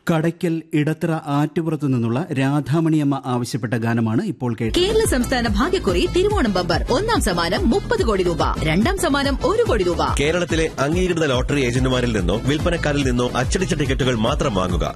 കടയ്ക്കൽ ഇടത്തറ ആറ്റുപുറത്തു നിന്നുള്ള രാധാമണിയമ്മ ആവശ്യപ്പെട്ട ഗാനമാണ് ഇപ്പോൾ കേട്ടത് കേരള സംസ്ഥാന ഭാഗ്യക്കുറി തിരുവോണം ബമ്പർ ഒന്നാം സമ്മാനം മുപ്പത് കോടി രൂപ രണ്ടാം സമ്മാനം ഒരു കോടി രൂപ കേരളത്തിലെ അംഗീകൃത ലോട്ടറി ഏജന്റുമാരിൽ നിന്നോ വിൽപ്പനക്കാരിൽ നിന്നോ അച്ചടിച്ച ടിക്കറ്റുകൾ മാത്രം വാങ്ങുക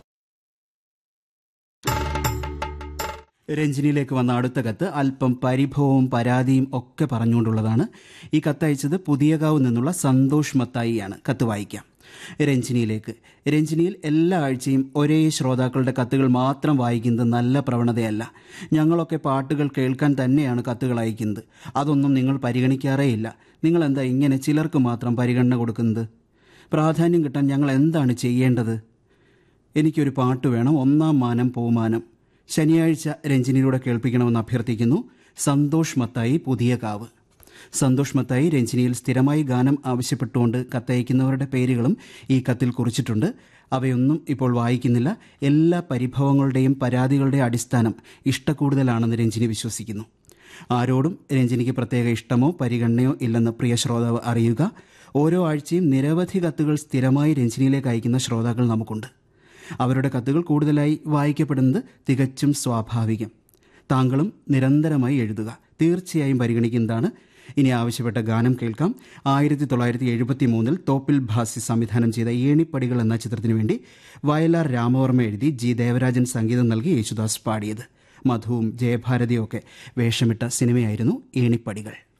രഞ്ജിനിയിലേക്ക് വന്ന അടുത്ത കത്ത് അല്പം പരിഭവവും പരാതിയും ഒക്കെ പറഞ്ഞുകൊണ്ടുള്ളതാണ് ഈ കത്തയച്ചത് പുതിയകാവ് നിന്നുള്ള സന്തോഷ് മത്തായിയാണ് കത്ത് വായിക്കാം രഞ്ജിനിയിലേക്ക് രഞ്ജിനിയിൽ എല്ലാ ആഴ്ചയും ഒരേ ശ്രോതാക്കളുടെ കത്തുകൾ മാത്രം വായിക്കുന്നത് നല്ല പ്രവണതയല്ല ഞങ്ങളൊക്കെ പാട്ടുകൾ കേൾക്കാൻ തന്നെയാണ് കത്തുകൾ അയക്കുന്നത് അതൊന്നും നിങ്ങൾ പരിഗണിക്കാറേയില്ല നിങ്ങൾ എന്താ ഇങ്ങനെ ചിലർക്ക് മാത്രം പരിഗണന കൊടുക്കുന്നത് പ്രാധാന്യം കിട്ടാൻ ഞങ്ങൾ എന്താണ് ചെയ്യേണ്ടത് എനിക്കൊരു പാട്ട് വേണം ഒന്നാം മാനം പൂമാനം ശനിയാഴ്ച രഞ്ജിനിയിലൂടെ കേൾപ്പിക്കണമെന്ന് അഭ്യർത്ഥിക്കുന്നു സന്തോഷ് മത്തായി പുതിയ കാവ് സന്തോഷ് മത്തായി രഞ്ജിനിയിൽ സ്ഥിരമായി ഗാനം ആവശ്യപ്പെട്ടുകൊണ്ട് കത്തയക്കുന്നവരുടെ പേരുകളും ഈ കത്തിൽ കുറിച്ചിട്ടുണ്ട് അവയൊന്നും ഇപ്പോൾ വായിക്കുന്നില്ല എല്ലാ പരിഭവങ്ങളുടെയും പരാതികളുടെയും അടിസ്ഥാനം ഇഷ്ടക്കൂടുതലാണെന്ന് രഞ്ജിനി വിശ്വസിക്കുന്നു ആരോടും രഞ്ജിനിക്ക് പ്രത്യേക ഇഷ്ടമോ പരിഗണനയോ ഇല്ലെന്ന് പ്രിയ ശ്രോതാവ് അറിയുക ഓരോ ആഴ്ചയും നിരവധി കത്തുകൾ സ്ഥിരമായി രഞ്ജിനിയിലേക്ക് അയക്കുന്ന ശ്രോതാക്കൾ നമുക്കുണ്ട് അവരുടെ കത്തുകൾ കൂടുതലായി വായിക്കപ്പെടുന്നത് തികച്ചും സ്വാഭാവികം താങ്കളും നിരന്തരമായി എഴുതുക തീർച്ചയായും പരിഗണിക്കുന്നതാണ് ഇനി ആവശ്യപ്പെട്ട ഗാനം കേൾക്കാം ആയിരത്തി തൊള്ളായിരത്തി എഴുപത്തി മൂന്നിൽ തോപ്പിൽ ഭാസി സംവിധാനം ചെയ്ത ഏണിപ്പടികൾ എന്ന ചിത്രത്തിനു വേണ്ടി വയലാർ രാമവർമ്മ എഴുതി ജി ദേവരാജൻ സംഗീതം നൽകി യേശുദാസ് പാടിയത് മധുവും ജയഭാരതിയും ഒക്കെ വേഷമിട്ട സിനിമയായിരുന്നു ഏണിപ്പടികൾ